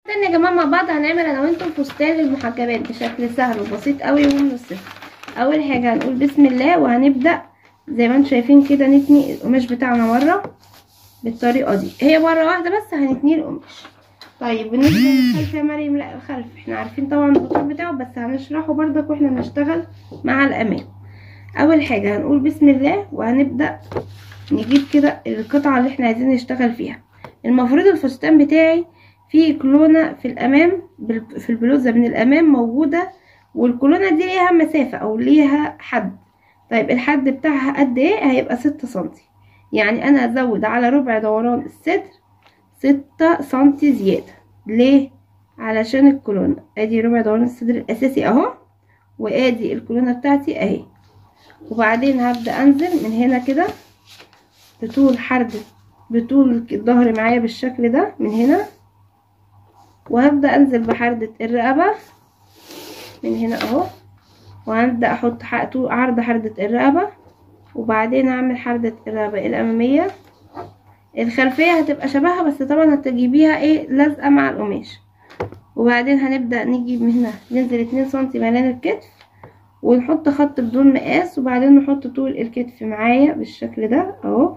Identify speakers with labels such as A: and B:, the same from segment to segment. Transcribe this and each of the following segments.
A: تاني يا جماعه مع بعض هنعمل انا وانتم فستان للمحجبات بشكل سهل وبسيط قوي ومن الصفر اول حاجه هنقول بسم الله وهنبدا زي ما انتم شايفين كده نتني القماش بتاعنا مره بالطريقه دي هي مره واحده بس هنتني القماش طيب بالنسبه للخلف يا مريم لا الخلف احنا عارفين طبعا الخطوط بتاعه بس هنشرحه برضك واحنا بنشتغل مع الامام اول حاجه هنقول بسم الله وهنبدا نجيب كده القطعه اللي احنا عايزين نشتغل فيها المفروض الفستان بتاعي فيه كلونه في الامام في البلوزه من الامام موجوده والكولونة دي ليها مسافة او ليها حد طيب الحد بتاعها قد ايه هيبقى ستة سنتي يعني انا ازود على ربع دوران الصدر ستة سنتي زيادة ليه علشان الكولونة ادي ربع دوران الصدر الاساسي اهو وادي الكولونة بتاعتي اهي وبعدين هبدأ انزل من هنا كده بطول حردة بطول الظهر معايا بالشكل ده من هنا وهبدأ انزل بحردة الرقبة من هنا اهو وهبدأ احط عرض حردة الرقبة وبعدين اعمل حردة الرقبة الامامية الخلفية هتبقى شبهها بس طبعا هتجيبيها ايه لازقة مع القماش وبعدين هنبدأ نجيب من هنا ننزل اتنين سنتي ملان الكتف ونحط خط بدون مقاس وبعدين نحط طول الكتف معايا بالشكل ده اهو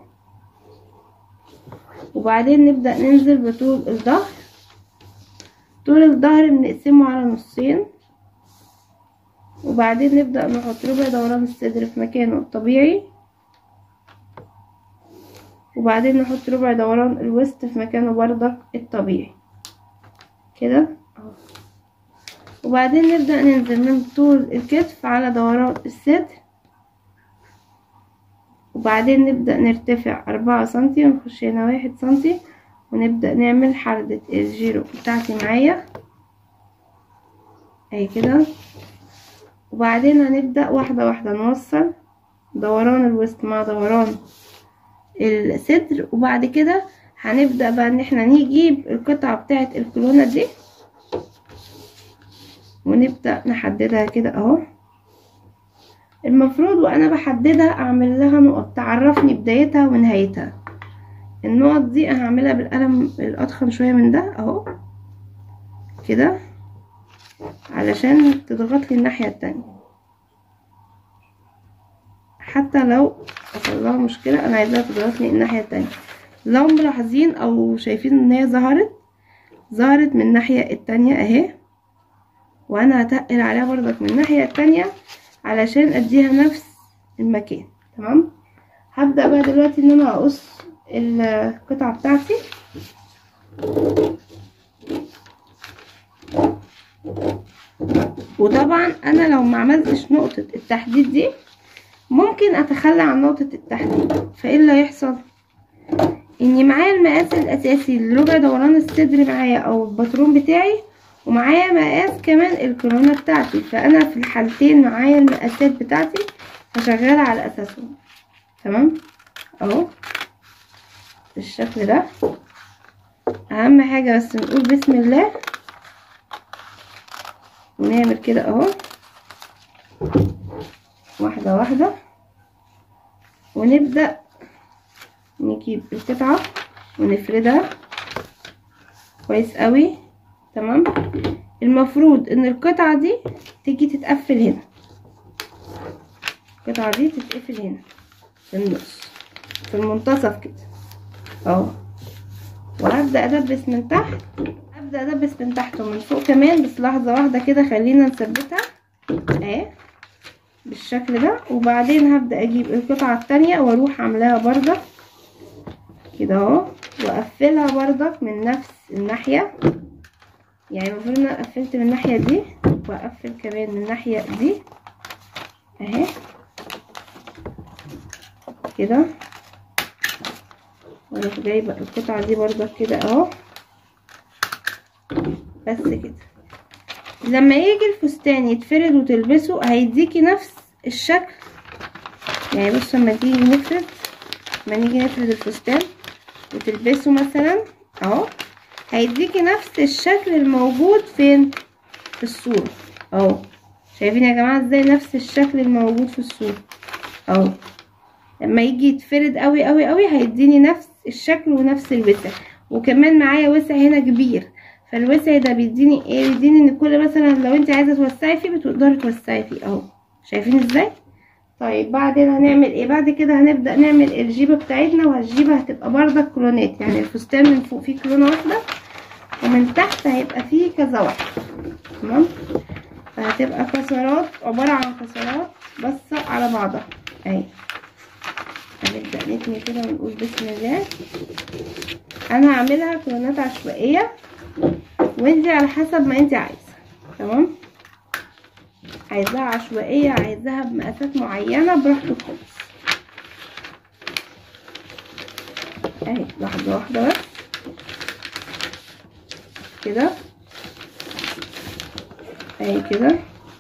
A: وبعدين نبدأ ننزل بطول الظهر طول الظهر بنقسمه على نصين وبعدين نبدأ نحط ربع دوران الصدر في مكانه الطبيعي وبعدين نحط ربع دوران الوسط في مكانه بردك الطبيعي كده اهو وبعدين نبدأ ننزل من طول الكتف على دوران الصدر وبعدين نبدأ نرتفع أربعة سنتي ونخش هنا واحد سنتي ونبدأ نعمل حردة الجيرو بتاعتي معايا اهي كده وبعدين هنبدأ واحدة واحدة نوصل دوران الوسط مع دوران الصدر وبعد كده هنبدأ بقى ان احنا نجيب القطعة بتاعة الكولونة دي ونبدأ نحددها كده اهو المفروض وانا بحددها اعمل لها نقط تعرفني بدايتها ونهايتها النقط دي انا هعملها بالقلم الاضخم شوية من ده اهو كده علشان تضغط لي الناحية التانية حتى لو حصل لها مشكلة انا عايزاها تضغط لي الناحية التانية لو ملاحظين او شايفين ان هي ظهرت ظهرت من الناحية التانية اهي وانا هتقل عليها برضك من الناحية التانية علشان اديها نفس المكان تمام هبدأ بقى دلوقتي ان انا اقص القطعة بتاعتي وطبعا انا لو ما عملتش نقطة التحديد دي ممكن اتخلى عن نقطة التحديد فايه اللي هيحصل اني معايا المقاس الاساسي لربع دوران الصدر معايا او الباترون بتاعي ومعايا مقاس كمان الكورونا بتاعتي فانا في الحالتين معايا المقاسات بتاعتي فشغالة على اساسهم تمام اهو بالشكل ده اهم حاجة بس نقول بسم الله ونعمل كده اهو واحدة واحدة ونبدأ نجيب القطعة ونفردها كويس قوي تمام المفروض ان القطعة دي تيجي تتقفل هنا القطعة دي تتقفل هنا في النص في المنتصف كده اهو وهبدأ ادبس من تحت ابدأ ادبس من تحت ومن فوق كمان بس لحظة واحدة كده خلينا نثبتها اهي بالشكل ده وبعدين هبدأ اجيب القطعة التانية واروح عاملاها بردك كده اهو واقفلها بردك من نفس الناحية يعني المفروض ان انا قفلت من الناحية دي واقفل كمان من الناحية دي اهي كده واروح جايبة القطعة دي بردك كده اهو بس كده لما يجي الفستان يتفرد وتلبسه هيديكي نفس الشكل يعني بص لما تيجي نفرد لما نيجي نفرد الفستان وتلبسه مثلا اهو هيديكي نفس الشكل الموجود فين في الصورة اهو شايفين يا جماعة ازاي نفس الشكل الموجود في الصورة اهو لما يجي يتفرد قوي قوي قوي هيديني نفس الشكل ونفس الوسع وكمان معايا وسع هنا كبير فالوسع ده بيديني ايه بيديني ان كل مثلا لو انت عايزه توسعي فيه بتقدري توسعي فيه اهو شايفين ازاي طيب بعدين هنعمل ايه بعد كده هنبدا نعمل الجيبه بتاعتنا والجيبه هتبقى برضك كلونات يعني الفستان من فوق فيه كلونه واحده ومن تحت هيبقى فيه كذا واحده تمام فهتبقى كسرات عباره عن كسرات بس على بعضها اهي هنبدا نتني كده ونقول بسم الله انا هعملها كلونات عشوائيه وانتي على حسب ما انتي عايزه تمام عايزاها عشوائيه عايزاها بمقاسات معينه براحتك خالص اهي واحده واحده بس كده اهي كده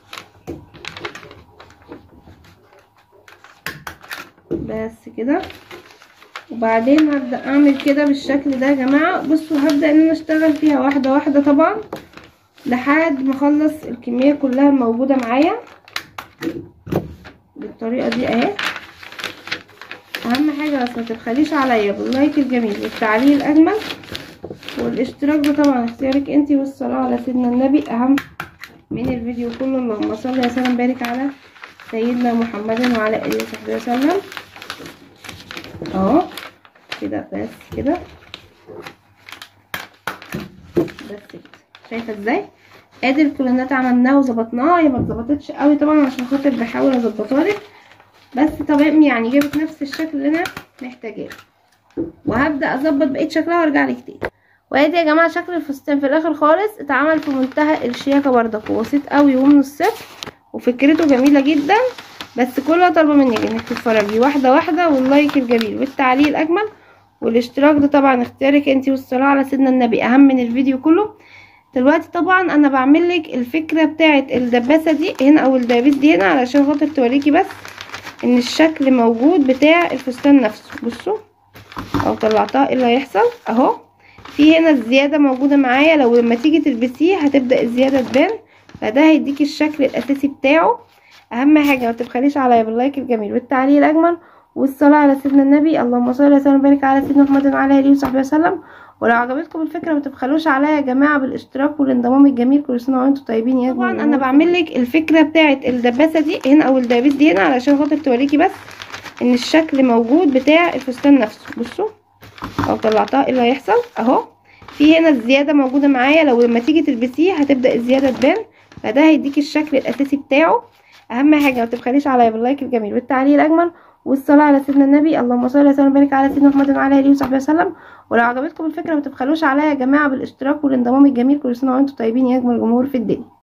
A: بس كده وبعدين هبدأ اعمل كده بالشكل ده يا جماعة بصوا هبدأ ان انا اشتغل فيها واحدة واحدة طبعا لحد ما اخلص الكمية كلها الموجودة معايا بالطريقة دي اهي اهم حاجة بس ما تبخليش عليا باللايك الجميل والتعليق الاجمل والاشتراك ده طبعا اختيارك انتي والصلاة على سيدنا النبي اهم من الفيديو كله اللهم صل وسلم بارك على سيدنا محمد وعلى اله وصحبه وسلم اهو كده بس كده بس كده شايفه ازاي ادي الكولونات عملناها وظبطناها هي ما اتظبطتش قوي طبعا عشان خاطر بحاول اظبطها لك بس تمام يعني جابت نفس الشكل اللي انا محتاجاه وهبدا اظبط بقيه شكلها وارجع لك تاني وادي يا جماعه شكل الفستان في الاخر خالص اتعمل في منتهى الشياكه برضك وبسيط قوي ومن الصفر وفكرته جميله جدا بس كلها طالبه منك انك تتفرجي واحده واحده واللايك الجميل والتعليق الاجمل والاشتراك ده طبعا اختيارك انتي والصلاه على سيدنا النبي اهم من الفيديو كله دلوقتي طبعا انا بعمل لك الفكره بتاعه الدباسه دي هنا او الدبابيس دي هنا علشان خاطر توريكي بس ان الشكل موجود بتاع الفستان نفسه بصوا او طلعتها ايه اللي هيحصل اهو في هنا الزياده موجوده معايا لو لما تيجي تلبسيه هتبدا الزياده تبان فده هيديكي الشكل الاساسي بتاعه اهم حاجه ما تبخليش عليا باللايك الجميل والتعليق الاجمل والصلاه على سيدنا النبي اللهم صل وسلم وبارك على سيدنا محمد وعلى اله وصحبه وسلم ولو عجبتكم الفكره ما تبخلوش عليا يا جماعه بالاشتراك والانضمام الجميل كل سنه وانتم طيبين يا طبعا انا بعمل لك الفكره بتاعه الدباسه دي هنا او الدبابيس دي هنا علشان خاطر توريكي بس ان الشكل موجود بتاع الفستان نفسه بصوا او طلعتها ايه اللي هيحصل اهو في هنا الزياده موجوده معايا لو لما تيجي تلبسيه هتبدا الزياده تبان فده هيديكي الشكل الاساسي بتاعه اهم حاجه ما تبخليش عليا باللايك الجميل والتعليق الاجمل والصلاه على سيدنا النبي اللهم صل وسلم وبارك على سيدنا محمد وعلى اله وصحبه وسلم ولو عجبتكم الفكره ما تبخلوش عليا يا جماعه بالاشتراك والانضمام الجميل كل سنه وانتم طيبين يا اجمل جمهور في الدنيا